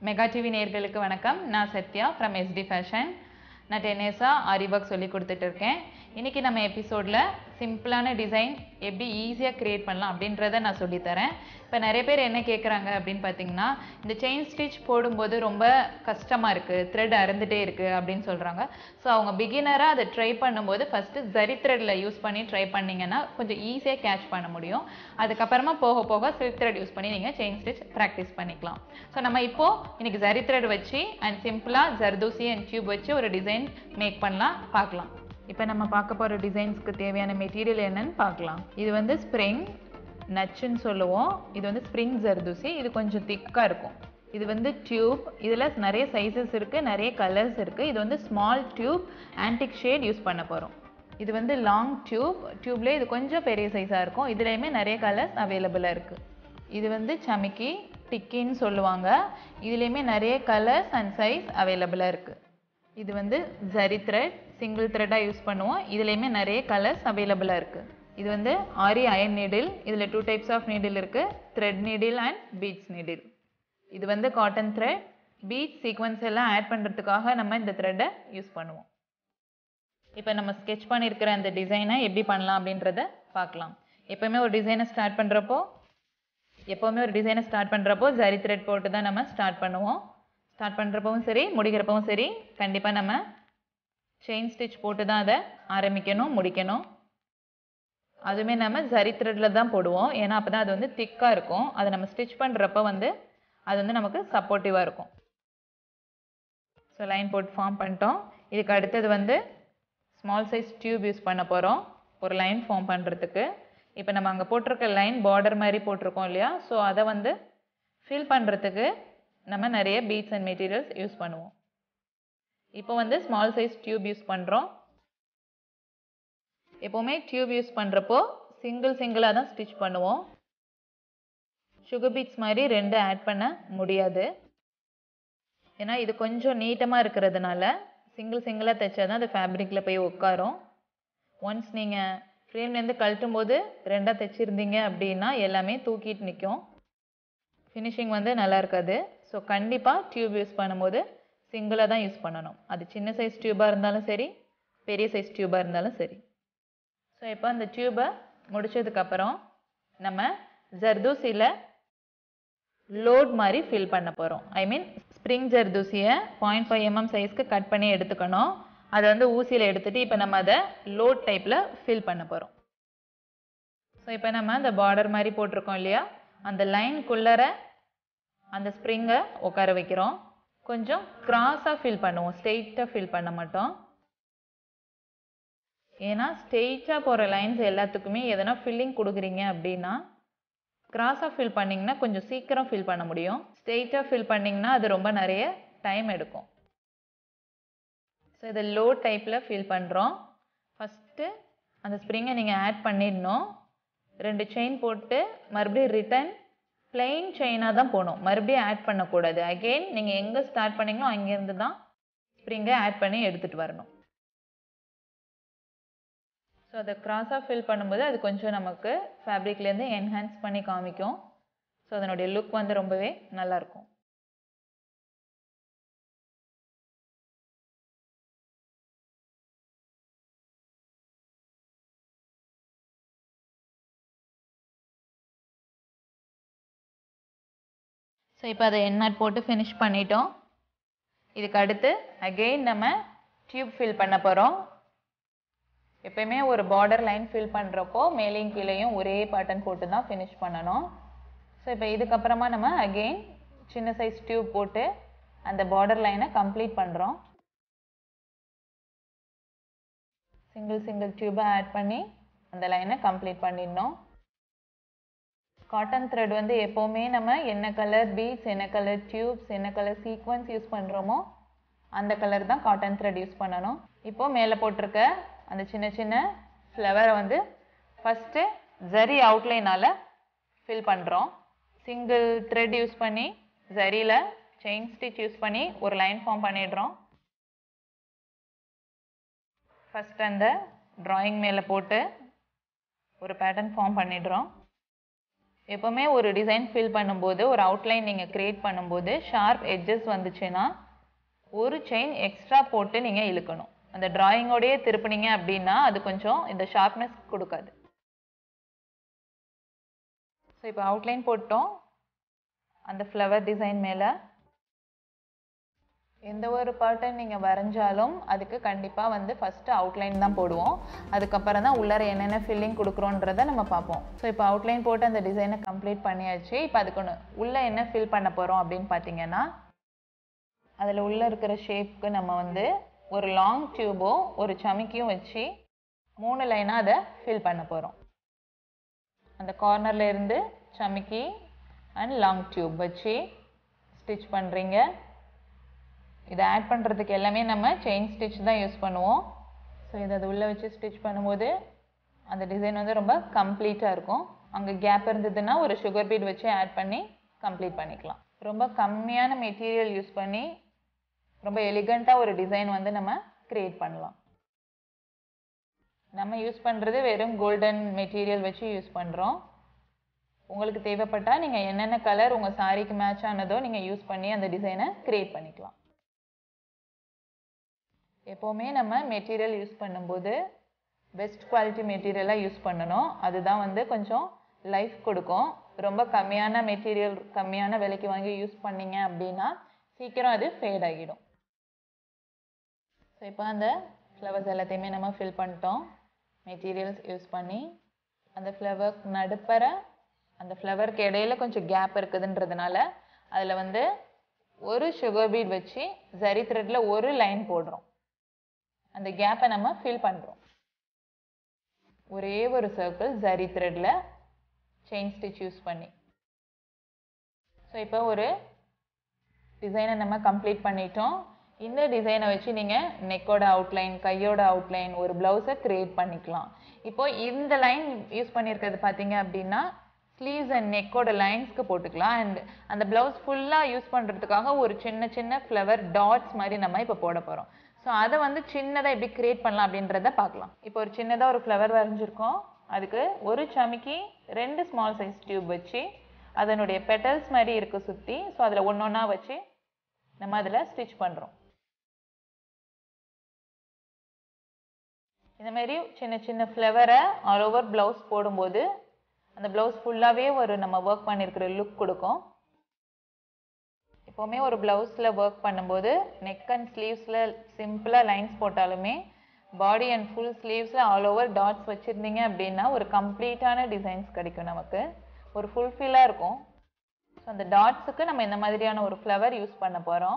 mega TV நேர்களுக்கு வணக்கம் நான் சத்யா ஃப்ரம் எஸ்டி ஃபேஷன் நான் டென் இயர்ஸாக ஆரி ஒர்க் சொல்லி கொடுத்துட்டு இருக்கேன் இன்றைக்கி நம்ம எபிசோடில் சிம்பிளான டிசைன் எப்படி ஈஸியாக க்ரியேட் பண்ணலாம் அப்படின்றத நான் சொல்லித்தரேன் இப்போ நிறைய பேர் என்ன கேட்குறாங்க அப்படின்னு பார்த்தீங்கன்னா இந்த செயின் ஸ்டிச் போடும்போது ரொம்ப கஷ்டமாக இருக்குது த்ரெட் அறுந்துட்டே இருக்குது அப்படின்னு சொல்கிறாங்க ஸோ அவங்க பிகினராக அதை ட்ரை பண்ணும்போது ஃபஸ்ட்டு ஜரி த்ரெட்டில் யூஸ் பண்ணி ட்ரை பண்ணிங்கன்னா கொஞ்சம் ஈஸியாக கேட்ச் பண்ண முடியும் அதுக்கப்புறமா போக போக சில்க் த்ரெட் யூஸ் பண்ணி நீங்கள் செயின் ஸ்டிச் ப்ராக்டிஸ் பண்ணிக்கலாம் ஸோ நம்ம இப்போது இன்னைக்கு ஜரி த்ரெட் வச்சு அண்ட் சிம்பிளாக ஜர்தூசி அண்ட் டியூப் வச்சு ஒரு டிசைன் மேக் பண்ணலாம் பார்க்கலாம் இப்போ நம்ம பார்க்க போகிற டிசைன்ஸ்க்கு தேவையான மெட்டீரியல் என்னன்னு பார்க்கலாம் இது வந்து ஸ்ப்ரிங் நச்சுன்னு சொல்லுவோம் இது வந்து ஸ்ப்ரிங் ஜர்தூசி இது கொஞ்சம் திக்காக இருக்கும் இது வந்து டியூப் இதில் நிறைய சைஸஸ் இருக்குது நிறைய கலர்ஸ் இருக்குது இது வந்து small tube antique shade use பண்ண போகிறோம் இது வந்து லாங் டியூப் டியூப்லேயே இது கொஞ்சம் பெரிய சைஸாக இருக்கும் இதுலேயுமே நிறைய கலர்ஸ் அவைலபிளாக இருக்குது இது வந்து சமிக்கி டிக்கின்னு சொல்லுவாங்க இதுலேயுமே நிறைய கலர்ஸ் அண்ட் சைஸ் அவைலபிளாக இருக்குது இது வந்து ஜரி த்ரெட் சிங்கிள் த்ரெட்டாக யூஸ் பண்ணுவோம் இதுலேயுமே நிறைய கலர்ஸ் அவைலபிளாக இருக்குது இது வந்து ஆரி அயன் நீடில் இதில் டூ டைப்ஸ் ஆஃப் நீடில் இருக்குது thread needle and beads needle இது வந்து காட்டன் த்ரெட் பீட்ஸ் சீக்வன்ஸ் எல்லாம் ஆட் பண்ணுறதுக்காக நம்ம இந்த த்ரெட்டை யூஸ் பண்ணுவோம் இப்போ நம்ம ஸ்கெச் பண்ணியிருக்கிற அந்த டிசைனை எப்படி பண்ணலாம் அப்படின்றத பார்க்கலாம் எப்போவுமே ஒரு டிசைனை ஸ்டார்ட் பண்ணுறப்போ எப்போவுமே ஒரு டிசைனை ஸ்டார்ட் பண்ணுறப்போ ஜரி த்ரெட் போட்டு தான் நம்ம ஸ்டார்ட் பண்ணுவோம் ஸ்டார்ட் பண்ணுறப்பவும் சரி முடிக்கிறப்பவும் சரி கண்டிப்பாக நம்ம செயின் ஸ்டிச் போட்டு தான் அதை ஆரம்பிக்கணும் முடிக்கணும் அதுவுமே நம்ம ஜரி த்ரெட்டில் தான் போடுவோம் ஏன்னா அப்போ தான் அது வந்து திக்காக இருக்கும் அதை நம்ம ஸ்டிச் பண்ணுறப்ப வந்து அது வந்து நமக்கு சப்போர்ட்டிவாக இருக்கும் ஸோ லைன் போட்டு ஃபார்ம் பண்ணிட்டோம் இதுக்கு அடுத்தது வந்து ஸ்மால் சைஸ் டியூப் யூஸ் பண்ண போகிறோம் ஒரு லைன் ஃபார்ம் பண்ணுறதுக்கு இப்போ நம்ம அங்கே போட்டிருக்க லைன் பார்டர் மாதிரி போட்டிருக்கோம் இல்லையா ஸோ அதை வந்து ஃபில் பண்ணுறதுக்கு நம்ம நிறைய பீட்ஸ் அண்ட் மெட்டீரியல்ஸ் யூஸ் பண்ணுவோம் இப்போ வந்து ஸ்மால் சைஸ் டியூப் யூஸ் பண்ணுறோம் எப்போவுமே டியூப் யூஸ் பண்ணுறப்போ சிங்கிள் சிங்கிளாக தான் ஸ்டிச் பண்ணுவோம் சுகர் பீட்ஸ் மாதிரி ரெண்டு ஆட் பண்ண முடியாது ஏன்னா இது கொஞ்சம் நீட்டமாக இருக்கிறதுனால சிங்கிள் சிங்கிளாக தைச்சா தான் அது ஃபேப்ரிக்கில் போய் உட்காரும் ஒன்ஸ் நீங்கள் ஃப்ரேம்லேருந்து கழட்டும் போது ரெண்டாக தைச்சிருந்தீங்க அப்படின்னா எல்லாமே தூக்கிட்டு நிற்கும் ஃபினிஷிங் வந்து நல்லா இருக்காது ஸோ கண்டிப்பாக டியூப் யூஸ் பண்ணும்போது சிங்கிளாக தான் யூஸ் பண்ணணும் அது சின்ன சைஸ் டியூபாக இருந்தாலும் சரி பெரிய சைஸ் டியூபாக இருந்தாலும் சரி ஸோ இப்போ அந்த டியூபை முடிச்சதுக்கப்புறம் நம்ம ஜர்தூசியில் லோட் மாதிரி ஃபில் பண்ண போகிறோம் ஐ மீன் ஸ்ப்ரிங் ஜர்தூசியை பாயிண்ட் ஃபைவ் எம்எம் சைஸ்க்கு கட் பண்ணி எடுத்துக்கணும் அதை வந்து ஊசியில் எடுத்துகிட்டு இப்போ நம்ம அதை லோட் டைப்பில் ஃபில் பண்ண போகிறோம் ஸோ இப்போ நம்ம அந்த பார்டர் மாதிரி போட்டிருக்கோம் இல்லையா அந்த லைனுக்குள்ளர அந்த ஸ்ப்ரிங்கை உட்கார வைக்கிறோம் கொஞ்சம் கிராஸாக ஃபில் பண்ணுவோம் ஸ்ட்ரெயிட்டாக ஃபில் பண்ண மாட்டோம் ஏன்னா ஸ்ட்ரெயிட்டாக போகிற லைன்ஸ் எல்லாத்துக்குமே எதனா ஃபில்லிங் கொடுக்குறீங்க அப்படின்னா கிராஸாக ஃபில் பண்ணிங்கன்னா கொஞ்சம் சீக்கிரம் ஃபில் பண்ண முடியும் ஸ்ட்ரெயிட்டாக ஃபில் பண்ணிங்கன்னா அது ரொம்ப நிறைய டைம் எடுக்கும் ஸோ இதை லோ டைப்பில் ஃபில் பண்ணுறோம் ஃபஸ்ட்டு அந்த ஸ்ப்ரிங்கை நீங்கள் ஆட் பண்ணிடணும் ரெண்டு செயின் போட்டு மறுபடியும் ரிட்டன் பிளெயின் செயினாக தான் போகணும் மறுபடியும் ஆட் பண்ணக்கூடாது அகெயின் நீங்கள் எங்கே ஸ்டார்ட் பண்ணீங்களோ அங்கேருந்து தான் ஸ்ப்ரிங்கை ஆட் பண்ணி எடுத்துகிட்டு வரணும் ஸோ அதை க்ராஸாக ஃபில் பண்ணும்போது அது கொஞ்சம் நமக்கு ஃபேப்ரிக்லேருந்து என்ஹான்ஸ் பண்ணி காமிக்கும் ஸோ அதனுடைய லுக் வந்து ரொம்பவே நல்லாயிருக்கும் ஸோ இப்போ அதை எண்ணெய் போட்டு ஃபினிஷ் பண்ணிட்டோம் இதுக்கு அடுத்து அகெயின் நம்ம டியூப் ஃபில் பண்ண போகிறோம் எப்பயுமே ஒரு பார்டர் லைன் ஃபில் பண்ணுறப்போ மேலேயும் கீழேயும் ஒரே பேட்டர்ன் போட்டு தான் ஃபினிஷ் பண்ணணும் ஸோ இப்போ இதுக்கப்புறமா நம்ம அகெயின் சின்ன சைஸ் டியூப் போட்டு அந்த பார்டர் லைனை கம்ப்ளீட் பண்ணுறோம் சிங்கிள் சிங்கிள் டியூபை ஆட் பண்ணி அந்த லைனை கம்ப்ளீட் பண்ணிடணும் காட்டன் த்ரெட் வந்து எப்போவுமே நம்ம என்ன கலர் பீட்ஸ் என்ன கலர் டியூப்ஸ் என்ன கலர் சீக்வன்ஸ் யூஸ் பண்ணுறோமோ அந்த கலர் தான் காட்டன் த்ரெட் யூஸ் பண்ணணும் இப்போது மேலே போட்டிருக்க அந்த சின்ன சின்ன ஃப்ளவரை வந்து ஃபஸ்ட்டு ஜரி அவுட்லைனால் ஃபில் பண்ணுறோம் சிங்கிள் த்ரெட் யூஸ் பண்ணி ஜரியில் செயின் ஸ்டிச் யூஸ் பண்ணி ஒரு லைன் ஃபார்ம் பண்ணிடுறோம் ஃபஸ்ட் அந்த ட்ராயிங் மேலே போட்டு ஒரு பேட்டர்ன் ஃபார்ம் பண்ணிடுறோம் எப்போவுமே ஒரு டிசைன் ஃபில் பண்ணும்போது ஒரு அவுட்லைன் நீங்கள் க்ரியேட் பண்ணும்போது ஷார்ப் எட்ஜஸ் வந்துச்சுன்னா ஒரு செயின் எக்ஸ்ட்ரா போட்டு நீங்கள் இழுக்கணும் அந்த டிராயிங்கோடையே திருப்பினீங்க அப்படின்னா அது கொஞ்சம் இந்த ஷார்ப்னஸ் கொடுக்காது ஸோ இப்போ அவுட்லைன் போட்டோம் அந்த ஃப்ளவர் டிசைன் மேலே எந்த ஒரு பேட்டர்ன் நீங்கள் வரைஞ்சாலும் அதுக்கு கண்டிப்பாக வந்து ஃபஸ்ட்டு அவுட்லைன் தான் போடுவோம் அதுக்கப்புறம் தான் உள்ளார என்னென்ன ஃபில்லிங் கொடுக்குறோன்றதை நம்ம பார்ப்போம் ஸோ இப்போ அவுட்லைன் போட்டு அந்த டிசைனை கம்ப்ளீட் பண்ணியாச்சு இப்போ அதுக்கு ஒன்று உள்ளே என்ன ஃபில் பண்ண போகிறோம் அப்படின்னு பார்த்தீங்கன்னா அதில் உள்ளே இருக்கிற ஷேப்க்கு நம்ம வந்து ஒரு லாங் டியூபோ ஒரு சமிக்கியும் வச்சு மூணு லைனாக அதை ஃபில் பண்ண போகிறோம் அந்த கார்னரில் இருந்து சமிக்கி அண்ட் லாங் டியூப் வச்சு ஸ்டிச் பண்ணுறீங்க இதை ஆட் பண்ணுறதுக்கு எல்லாமே நம்ம செயின் ஸ்டிச் தான் யூஸ் பண்ணுவோம் ஸோ இதை அது உள்ளே வச்சு ஸ்டிச் பண்ணும்போது அந்த டிசைன் வந்து ரொம்ப கம்ப்ளீட்டாக இருக்கும் அங்கே கேப் இருந்ததுன்னா ஒரு சுகர் பீட் வச்சு ஆட் பண்ணி கம்ப்ளீட் பண்ணிக்கலாம் ரொம்ப கம்மியான மெட்டீரியல் யூஸ் பண்ணி ரொம்ப எலிகண்ட்டாக ஒரு டிசைன் வந்து நம்ம க்ரியேட் பண்ணலாம் நம்ம யூஸ் பண்ணுறது வெறும் கோல்டன் மெட்டீரியல் வச்சு யூஸ் பண்ணுறோம் உங்களுக்கு தேவைப்பட்டால் நீங்கள் என்னென்ன கலர் உங்கள் சாரிக்கு மேட்ச் ஆனதோ நீங்கள் யூஸ் பண்ணி அந்த டிசைனை க்ரியேட் பண்ணிக்கலாம் எப்போவுமே நம்ம மெட்டீரியல் யூஸ் பண்ணும்போது பெஸ்ட் குவாலிட்டி மெட்டீரியலாக யூஸ் பண்ணணும் அதுதான் வந்து கொஞ்சம் லைஃப் கொடுக்கும் ரொம்ப கம்மியான மெட்டீரியல் கம்மியான விலைக்கு வாங்கி யூஸ் பண்ணீங்க அப்படின்னா சீக்கிரம் அது ஃபேட் ஆகிடும் ஸோ இப்போ அந்த ஃப்ளவர்ஸ் எல்லாத்தையுமே நம்ம ஃபில் பண்ணிட்டோம் மெட்டீரியல்ஸ் யூஸ் பண்ணி அந்த ஃப்ளவர் நடுப்பற அந்த ஃப்ளவருக்கு இடையில கொஞ்சம் கேப் இருக்குதுன்றதுனால அதில் வந்து ஒரு சுகர் பீட் வச்சு ஜரி த்ரெட்டில் ஒரு லைன் போடுறோம் அந்த கேப்பை நம்ம ஃபில் பண்ணுறோம் ஒரே ஒரு சர்க்கிள் ஜரி த்ரெட்டில் செயின் ஸ்டிச் யூஸ் பண்ணி ஸோ இப்போ ஒரு டிசைனை நம்ம கம்ப்ளீட் பண்ணிட்டோம் இந்த டிசைனை வச்சு நீங்கள் நெக்கோட அவுட்லைன் கையோட அவுட்லைன் ஒரு ப்ளவுஸை க்ரியேட் பண்ணிக்கலாம் இப்போ இந்த லைன் யூஸ் பண்ணியிருக்கிறது பார்த்தீங்க அப்படின்னா ஸ்லீவ்ஸ் அண்ட் நெக்கோட லைன்ஸ்க்கு போட்டுக்கலாம் அண்ட் அந்த ப்ளவுஸ் ஃபுல்லாக யூஸ் பண்ணுறதுக்காக ஒரு சின்ன சின்ன ஃப்ளவர் டாட்ஸ் மாதிரி நம்ம இப்போ போட போகிறோம் ஸோ அதை வந்து சின்னதாக எப்படி க்ரியேட் பண்ணலாம் அப்படின்றத பார்க்கலாம் இப்போ ஒரு சின்னதாக ஒரு ஃப்ளவர் வரைஞ்சிருக்கோம் அதுக்கு ஒரு சமிக்கி ரெண்டு ஸ்மால் சைஸ் டியூப் வச்சு அதனுடைய பெட்டல்ஸ் மாதிரி இருக்கு சுற்றி ஸோ அதில் ஒன்று ஒன்றா வச்சு நம்ம அதில் ஸ்டிச் பண்ணுறோம் இந்த மாதிரி சின்ன சின்ன ஃப்ளவரை ஆல் ஓவர் ப்ளவுஸ் போடும்போது அந்த ப்ளவுஸ் ஃபுல்லாகவே ஒரு நம்ம ஒர்க் பண்ணியிருக்கிற லுக் கொடுக்கும் எப்போவுமே ஒரு ப்ளவுஸில் ஒர்க் பண்ணும்போது நெக் அண்ட் ஸ்லீவ்ஸில் சிம்பிளாக லைன்ஸ் போட்டாலுமே பாடி அண்ட் ஃபுல் ஸ்லீவ்ஸில் ஆல் ஓவர் டாட்ஸ் வச்சுருந்தீங்க அப்படின்னா ஒரு கம்ப்ளீட்டான டிசைன்ஸ் கிடைக்கும் நமக்கு ஒரு ஃபுல்ஃபில்லாக இருக்கும் ஸோ அந்த டாட்ஸுக்கு நம்ம இந்த மாதிரியான ஒரு ஃப்ளவர் யூஸ் பண்ண போகிறோம்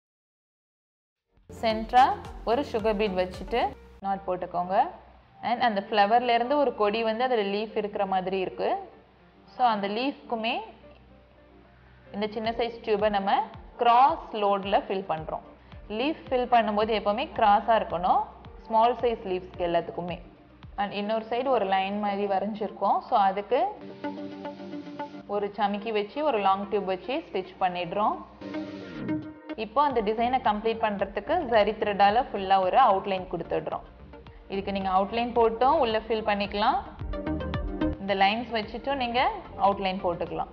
சென்ட்ராக ஒரு சுகர் பீட் வச்சுட்டு நாட் போட்டுக்கோங்க அண்ட் அந்த ஃப்ளவர்லேருந்து ஒரு கொடி வந்து அதில் லீஃப் இருக்கிற மாதிரி இருக்குது ஸோ அந்த லீஃப்க்குமே இந்த சின்ன சைஸ் டியூபை நம்ம கிராஸ் லோடில் ஃபில் பண்ணுறோம் லீஃப் ஃபில் பண்ணும்போது எப்போவுமே கிராஸாக இருக்கணும் ஸ்மால் சைஸ் லீவ்ஸ்க்கு எல்லாத்துக்குமே அண்ட் இன்னொரு சைடு ஒரு லைன் மாதிரி வரைஞ்சிருக்கோம் ஸோ அதுக்கு ஒரு சமிக்கி வச்சு ஒரு லாங் டியூப் வச்சு ஸ்டிச் பண்ணிடுறோம் இப்போ அந்த டிசைனை கம்ப்ளீட் பண்ணுறதுக்கு ஜரி த்ரெட்டால் ஃபுல்லாக ஒரு அவுட்லைன் கொடுத்துடுறோம் இதுக்கு நீங்கள் அவுட்லைன் போட்டும் உள்ளே ஃபில் பண்ணிக்கலாம் இந்த லைன்ஸ் வச்சுட்டும் நீங்கள் அவுட்லைன் போட்டுக்கலாம்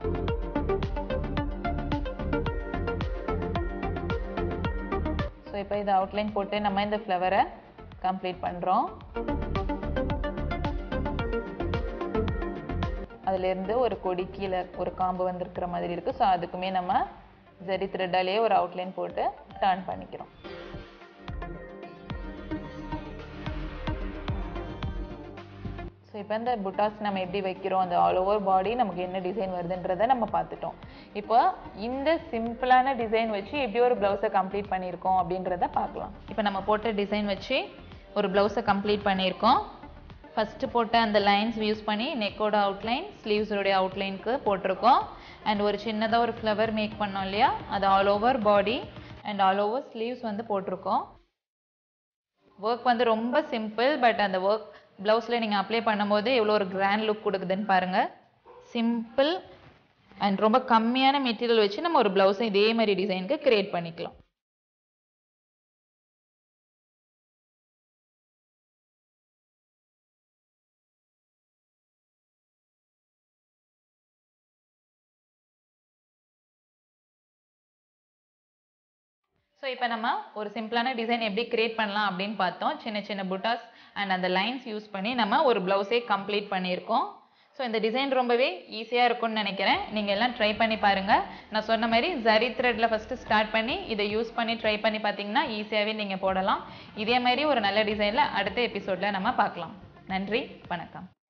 ஸோ இப்போ இதை அவுட்லைன் போட்டு நம்ம இந்த ஃப்ளவரை கம்ப்ளீட் பண்ணுறோம் அதுலேருந்து ஒரு கொடி கீழே ஒரு காம்பு வந்திருக்கிற மாதிரி இருக்குது ஸோ அதுக்குமே நம்ம ஜரி த்ரெட்டாலேயே ஒரு அவுட்லைன் போட்டு டர்ன் பண்ணிக்கிறோம் ஸோ இப்போ இந்த புட்டாஸ் நம்ம எப்படி வைக்கிறோம் அந்த ஆல் ஓவர் பாடி நமக்கு என்ன டிசைன் வருதுன்றதை நம்ம பார்த்துட்டோம் இப்போ இந்த சிம்பிளான டிசைன் வச்சு எப்படி ஒரு ப்ளவுஸை கம்ப்ளீட் பண்ணியிருக்கோம் அப்படின்றத பார்க்கலாம் இப்போ நம்ம போட்ட டிசைன் வச்சு ஒரு ப்ளவுஸை கம்ப்ளீட் பண்ணியிருக்கோம் ஃபஸ்ட்டு போட்ட அந்த லைன்ஸ் யூஸ் பண்ணி நெக்கோட அவுட்லைன் ஸ்லீவ்ஸோடைய அவுட்லைனுக்கு போட்டிருக்கோம் அண்ட் ஒரு சின்னதாக ஒரு ஃப்ளவர் மேக் பண்ணோம் இல்லையா அது all over body and all over sleeves வந்து போட்டிருக்கோம் ஒர்க் வந்து ரொம்ப சிம்பிள் பட் அந்த ஒர்க் ப்ளவுஸில் நீங்கள் அப்ளை பண்ணும்போது எவ்வளோ ஒரு கிராண்ட் லுக் கொடுக்குதுன்னு பாருங்கள் சிம்பிள் அண்ட் ரொம்ப கம்மியான மெட்டீரியல் வச்சு நம்ம ஒரு ப்ளவுஸை இதே மாதிரி டிசைனுக்கு க்ரியேட் பண்ணிக்கலாம் ஸோ இப்போ நம்ம ஒரு சிம்பிளான டிசைன் எப்படி கிரியேட் பண்ணலாம் அப்படின்னு பார்த்தோம் சின்ன சின்ன புட்டாஸ் அண்ட் அந்த லைன்ஸ் யூஸ் பண்ணி நம்ம ஒரு ப்ளவுஸே கம்ப்ளீட் பண்ணியிருக்கோம் ஸோ இந்த டிசைன் ரொம்பவே ஈஸியாக இருக்கும்னு நினைக்கிறேன் நீங்கள் எல்லாம் ட்ரை பண்ணி பாருங்கள் நான் சொன்ன மாதிரி ஜரி த்ரெட்டில் ஃபஸ்ட்டு ஸ்டார்ட் பண்ணி இதை யூஸ் பண்ணி ட்ரை பண்ணி பார்த்தீங்கன்னா ஈஸியாகவே நீங்கள் போடலாம் இதே மாதிரி ஒரு நல்ல டிசைனில் அடுத்த எபிசோடில் நம்ம பார்க்கலாம் நன்றி வணக்கம்